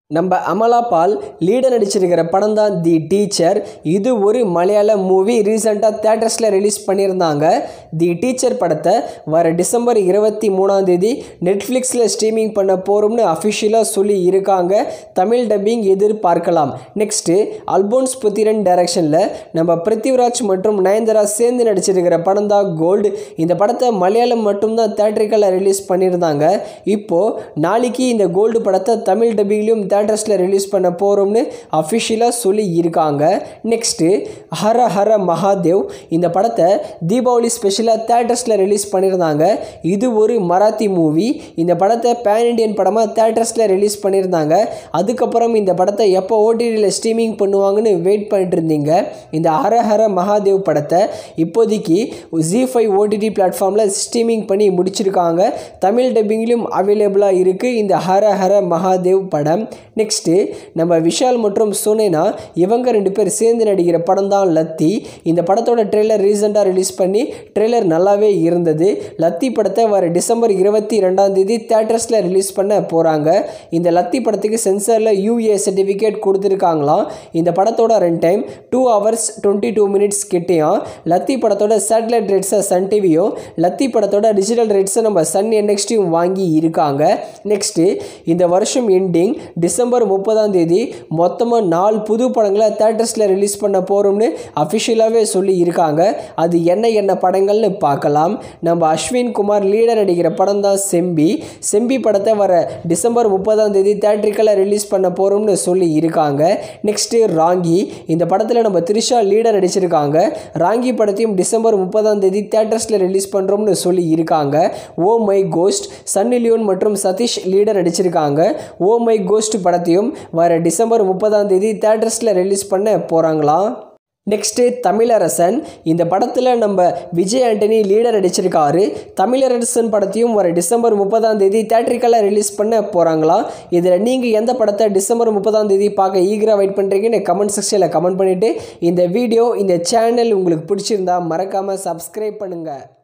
நம்ம அமலா பால் லீடர் நடிச்சிருக்கிற படம் தான் தி டீச்சர் இது ஒரு மலையாள மூவி ரீசெண்டாக தேட்டர்ஸில் ரிலீஸ் பண்ணியிருந்தாங்க தி டீச்சர் படத்தை வர டிசம்பர் இருபத்தி மூணாம் தேதி நெட்ஃப்ளிக்ஸில் ஸ்ட்ரீமிங் பண்ண போகிறோம்னு அஃபிஷியலாக சொல்லி இருக்காங்க தமிழ் டப்பிங் எதிர்பார்க்கலாம் நெக்ஸ்ட்டு அல்போன்ஸ் புத்திரன் டைரக்ஷனில் நம்ம பிருத்திவிராஜ் மற்றும் நயன்தாரா சேர்ந்து நடிச்சிருக்கிற படம் தான் கோல்டு இந்த படத்தை மலையாளம் மட்டும்தான் தேட்டரிக்கலில் ரிலீஸ் பண்ணியிருந்தாங்க இப்போது நாளைக்கு இந்த கோல்டு படத்தை தமிழ் டப்பிங்லையும் தேட்டர்ஸில் ரிலீஸ் பண்ண போகிறோம்னு அஃபிஷியலாக சொல்லி இருக்காங்க நெக்ஸ்ட்டு ஹர ஹர மகாதேவ் இந்த படத்தை தீபாவளி ஸ்பெஷலாக தேட்டர்ஸில் ரிலீஸ் பண்ணியிருந்தாங்க இது ஒரு மராத்தி மூவி இந்த படத்தை பேன் இண்டியன் படமாக தேட்டர்ஸில் ரிலீஸ் பண்ணியிருந்தாங்க அதுக்கப்புறம் இந்த படத்தை எப்போ ஓடிடியில் ஸ்ட்ரீமிங் பண்ணுவாங்கன்னு வெயிட் பண்ணிட்டு இருந்தீங்க இந்த ஹர ஹர மகாதேவ் படத்தை இப்போதைக்கு ஜி ஃபைவ் ஓடிடி பிளாட்ஃபார்மில் ஸ்ட்ரீமிங் பண்ணி முடிச்சிருக்காங்க தமிழ் டப்பிங்லையும் அவைலபிளாக இருக்குது இந்த ஹர ஹர மகாதேவ் படம் நெக்ஸ்ட்டு நம்ம விஷால் மற்றும் சுனேனா இவங்க ரெண்டு பேர் சேர்ந்து நடிக்கிற படம் தான் லத்தி இந்த படத்தோட ட்ரெய்லர் ரீசெண்டாக ரிலீஸ் பண்ணி ட்ரெய்லர் நல்லாவே இருந்தது லத்தி படத்தை வர டிசம்பர் இருபத்தி ரெண்டாம் தேதி தேட்டர்ஸில் ரிலீஸ் பண்ண போகிறாங்க இந்த லத்தி படத்துக்கு சென்சாரில் யூஏ சர்டிஃபிகேட் கொடுத்துருக்காங்களாம் இந்த படத்தோட run time two hours twenty two minutes கிட்டேயும் லத்தி படத்தோட சேட்டலைட் ரேட்ஸை சன் டிவியும் லத்தி படத்தோட டிஜிட்டல் ரேட்ஸை நம்ம சன் என்எக்ஸ்டியும் வாங்கி இருக்காங்க நெக்ஸ்ட்டு இந்த வருஷம் எண்டிங் டிசம்பர் முப்பதாம் தேதி மொத்தமாக நாலு புது படங்களை தேட்டர்ஸில் ரிலீஸ் பண்ண போகிறோம்னு அஃபிஷியலாகவே சொல்லி இருக்காங்க அது என்ன என்ன படங்கள்னு பார்க்கலாம் நம்ம அஸ்வின் குமார் லீடர் நடிக்கிற படம் தான் செம்பி செம்பி படத்தை வர டிசம்பர் முப்பதாம் தேதி தேட்டரிக்கலில் ரிலீஸ் பண்ண போகிறோம்னு சொல்லி இருக்காங்க நெக்ஸ்ட்டு ராங்கி இந்த படத்தில் நம்ம த்ரிஷா லீடர் நடிச்சிருக்காங்க ராங்கி படத்தையும் டிசம்பர் முப்பதாம் தேதி தேட்டர்ஸில் ரிலீஸ் பண்ணுறோம்னு சொல்லி இருக்காங்க oh my ghost Sunny Leone மற்றும் சதீஷ் லீடர் நடிச்சிருக்காங்க ஓ மை கோஸ்ட் படத்தையும் வர டிசம்பர் முப்பதாம் தேதி தேட்டர்ஸில் ரிலீஸ் பண்ண போகிறாங்களாம் நெக்ஸ்ட்டு தமிழரசன் இந்த படத்தில் நம்ம விஜய் ஆண்டனி லீடர் நடிச்சிருக்காரு தமிழரசன் படத்தையும் வர டிசம்பர் முப்பதாம் தேதி தேட்டரிக்கலாக ரிலீஸ் பண்ண போகிறாங்களாம் இதில் நீங்கள் எந்த படத்தை டிசம்பர் முப்பதாம் தேதி பார்க்க ஈகராக வெயிட் பண்ணுறீங்கன்னு கமெண்ட் செக்ஷனில் கமெண்ட் பண்ணிவிட்டு இந்த வீடியோ இந்த சேனல் உங்களுக்கு பிடிச்சிருந்தா மறக்காமல் சப்ஸ்கிரைப் பண்ணுங்கள்